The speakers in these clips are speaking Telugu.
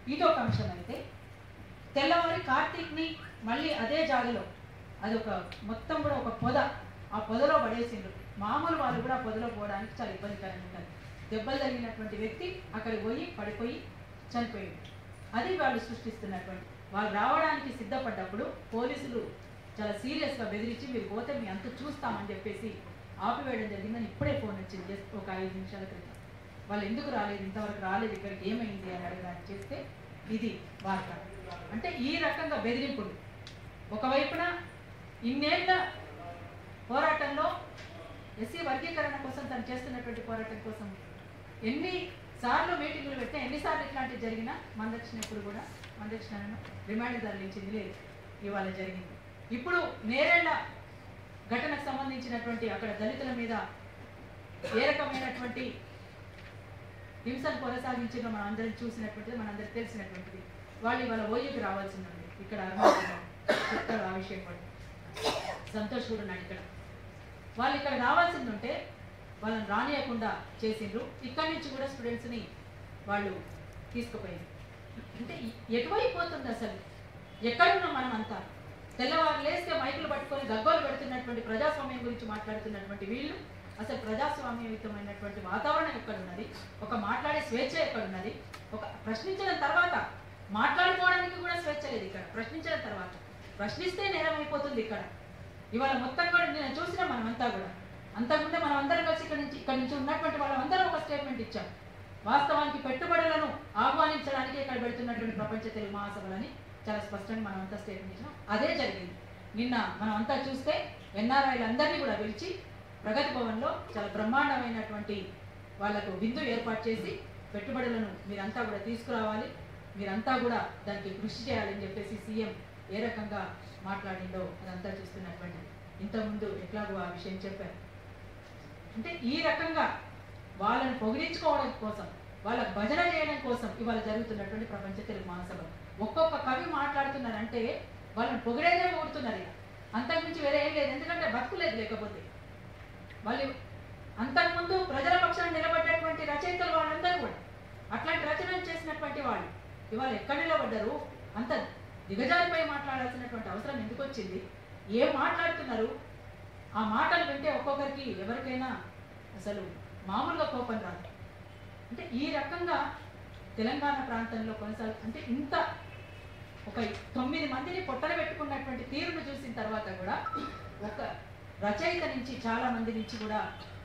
ఇదొక అంశం అయితే తెల్లవారి కార్తీక్ని మళ్ళీ అదే జాగలో అది ఒక మొత్తం కూడా ఒక పొద ఆ పొదలో పడేసిండ్రు మామూలు వాళ్ళు కూడా ఆ పొదలో పోవడానికి చాలా ఇబ్బందికరంగా ఉంటుంది దెబ్బలు తగిలినటువంటి వ్యక్తి అక్కడికి పోయి పడిపోయి చనిపోయింది అది వాళ్ళు సృష్టిస్తున్నటువంటి వాళ్ళు రావడానికి సిద్ధపడ్డప్పుడు పోలీసులు చాలా సీరియస్గా బెదిరించి మీరు పోతే మీ అంత చూస్తామని చెప్పేసి ఆపివేయడం జరిగిందని ఇప్పుడే ఫోన్ వచ్చింది జస్ట్ ఒక ఐదు నిమిషాల క్రితం వాళ్ళు ఎందుకు రాలేదు ఇంతవరకు రాలేదు ఇక్కడికి ఏమైంది అని అడగడానికి చేస్తే ఇది వార్త అంటే ఈ రకంగా బెదిరింపుడు ఒకవైపున ఇన్నేళ్ల పోరాటంలో ఎస్సీ వర్గీకరణ కోసం తను చేస్తున్నటువంటి పోరాటం కోసం ఎన్ని సార్లు మీటింగులు పెట్టినా ఎన్నిసార్లు ఇట్లాంటివి జరిగినా మందక్షిణ ఎప్పుడు కూడా మందక్షిణను రిమాండ్ తరలించింది లేదు ఇవాళ జరిగింది ఇప్పుడు నేరేళ్ల ఘటనకు సంబంధించినటువంటి అక్కడ దళితుల మీద ఏ రకమైనటువంటి హింసను కొనసాగించిన మనం అందరం చూసినటువంటిది మనందరికి తెలిసినటువంటిది వాళ్ళు ఇవాళ ఓయూకి రావాల్సింది ఉంది ఇక్కడ అరుణాచలం చెప్తారు ఆ విషయం కూడా సంతోష్ కూడా ఉన్నాడు ఇక్కడ వాళ్ళు ఇక్కడ రావాల్సింది ఉంటే వాళ్ళని రానియకుండా చేసిండ్రు ఇక్కడి నుంచి కూడా స్టూడెంట్స్ని వాళ్ళు తీసుకుపోయింది అంటే ఎటువైపు పోతుంది అసలు ఎక్కడున్నాం మనం అంతా తెల్లవారు లేస్తే మైకులు పట్టుకొని గగ్గోలు పెడుతున్నటువంటి ప్రజాస్వామ్యం గురించి మాట్లాడుతున్నటువంటి వీళ్ళు అసలు ప్రజాస్వామ్యయుతమైనటువంటి వాతావరణం ఎక్కడ ఉన్నది ఒక మాట్లాడే స్వేచ్ఛ ఎక్కడ ఉన్నది ఒక ప్రశ్నించిన తర్వాత మాట్లాడుకోవడానికి కూడా స్వేచ్ఛ లేదు ఇక్కడ ప్రశ్నించిన తర్వాత ప్రశ్నిస్తే నేరం అయిపోతుంది ఇక్కడ ఇవాళ మొత్తం కూడా నేను చూసిన మనమంతా కూడా అంతకుముందే మనం అందరం కలిసి ఇక్కడ నుంచి ఇక్కడ నుంచి ఉన్నటువంటి వాళ్ళందరం ఒక స్టేట్మెంట్ ఇచ్చాం వాస్తవానికి పెట్టుబడులను ఆహ్వానించడానికి ఇక్కడ పెడుతున్నటువంటి ప్రపంచ తెలుగు మహాసభలని చాలా స్పష్టంగా మనం అంతా స్టేట్మెంట్ ఇచ్చినాం అదే జరిగింది నిన్న మనం అంతా చూస్తే ఎన్ఆర్ఐలు అందరినీ కూడా పిలిచి ప్రగతి భవన్లో చాలా బ్రహ్మాండమైనటువంటి వాళ్లకు విందు ఏర్పాటు చేసి పెట్టుబడులను మీరంతా కూడా తీసుకురావాలి మీరంతా కూడా దానికి కృషి చేయాలని చెప్పేసి సీఎం ఏ రకంగా మాట్లాడిండో అదంతా చూస్తున్నటువంటి ఇంతకుముందు ఎట్లాగో ఆ విషయం చెప్పారు అంటే ఈ రకంగా వాళ్ళని పొగిడించుకోవడం కోసం వాళ్ళ భజన చేయడం కోసం ఇవాళ జరుగుతున్నటువంటి ప్రపంచ తెలుగు మహాసభ ఒక్కొక్క కవి మాట్లాడుతున్నారంటే వాళ్ళని పొగిడేదే పొగుడుతున్నారు ఇక అంతకుమించి వేరే ఏం లేదు ఎందుకంటే బతుకులేదు లేకపోతే వాళ్ళు అంతకుముందు ప్రజల పక్షాన నిలబడ్డటువంటి రచయితలు వాళ్ళందరూ కూడా అట్లాంటి రచనలు చేసినటువంటి వాళ్ళు ఇవాళ ఎక్కడ నిలబడ్డారు అంత దిగజారిపై మాట్లాడాల్సినటువంటి అవసరం ఎందుకు వచ్చింది ఏం మాట్లాడుతున్నారు ఆ మాటలు వింటే ఒక్కొక్కరికి ఎవరికైనా అసలు మామూలుగా కోపం రాదు అంటే ఈ రకంగా తెలంగాణ ప్రాంతంలో కొనసాగు అంటే ఇంత ఒక తొమ్మిది మందిని పొట్టన పెట్టుకున్నటువంటి తీరును చూసిన తర్వాత కూడా ఒక రచయిత నుంచి చాలా మంది నుంచి కూడా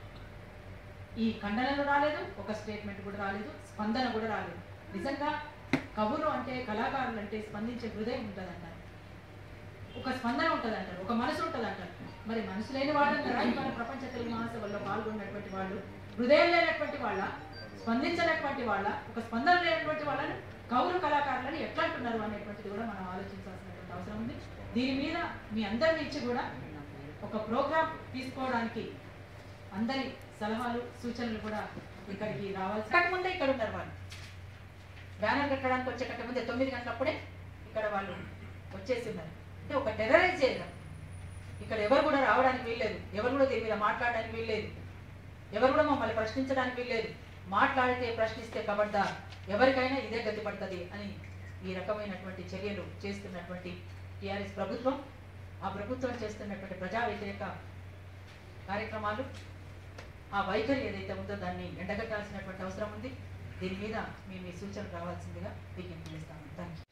ఈ ఖండనలు రాలేదు ఒక స్టేట్మెంట్ కూడా రాలేదు స్పందన కూడా రాలేదు నిజంగా కవులు అంటే కళాకారులు అంటే స్పందించే హృదయం ఉంటుందంటారు ఒక స్పందన ఉంటుందంటారు ఒక మనసు ఉంటుందంటారు మరి మనసు లేని వాళ్ళు అంటారా ఇవాళ ప్రపంచ తెలుగు మహాసభల్లో పాల్గొన్నటువంటి వాళ్ళు హృదయం లేనటువంటి వాళ్ళ స్పందించినటువంటి వాళ్ళ ఒక స్పందన లేనటువంటి వాళ్ళని కవులు కళాకారులను ఎట్లా అంటున్నారు అనేటువంటిది కూడా మనం ఆలోచించాల్సినటువంటి అవసరం ఉంది దీని మీద మీ అందరి నుంచి కూడా ఒక ప్రోగ్రామ్ తీసుకోవడానికి అందరి సలహాలు సూచనలు కూడా ఇక్కడికి రావాలి ముందే ఇక్కడ ఉన్నారు వాళ్ళు బ్యానర్ కట్టడానికి వచ్చేటట్టు ముందే తొమ్మిది గంటలప్పుడే ఇక్కడ వాళ్ళు వచ్చేసి ఉన్నారు అంటే ఒక టెర్రరైజ్ చేయడం ఇక్కడ ఎవరు కూడా రావడానికి వీల్లేదు ఎవరు కూడా దీని మీద మాట్లాడడానికి వీల్లేదు ఎవరు కూడా మమ్మల్ని ప్రశ్నించడానికి వీల్లేదు మాట్లాడితే ప్రశ్నిస్తే కబడ్డా ఎవరికైనా ఇదే గతి పడుతుంది అని ఈ రకమైనటువంటి చర్యలు చేస్తున్నటువంటి టీఆర్ఎస్ ప్రభుత్వం ఆ ప్రభుత్వం చేస్తున్నటువంటి ప్రజా వ్యతిరేక కార్యక్రమాలు ఆ వైఖరి ఏదైతే ఉందో దాన్ని ఎండగట్టాల్సినటువంటి అవసరం ఉంది దీని మీద మీ మీ సూచనలు రావాల్సిందిగా విజ్ఞప్తి చేస్తాను థ్యాంక్ యూ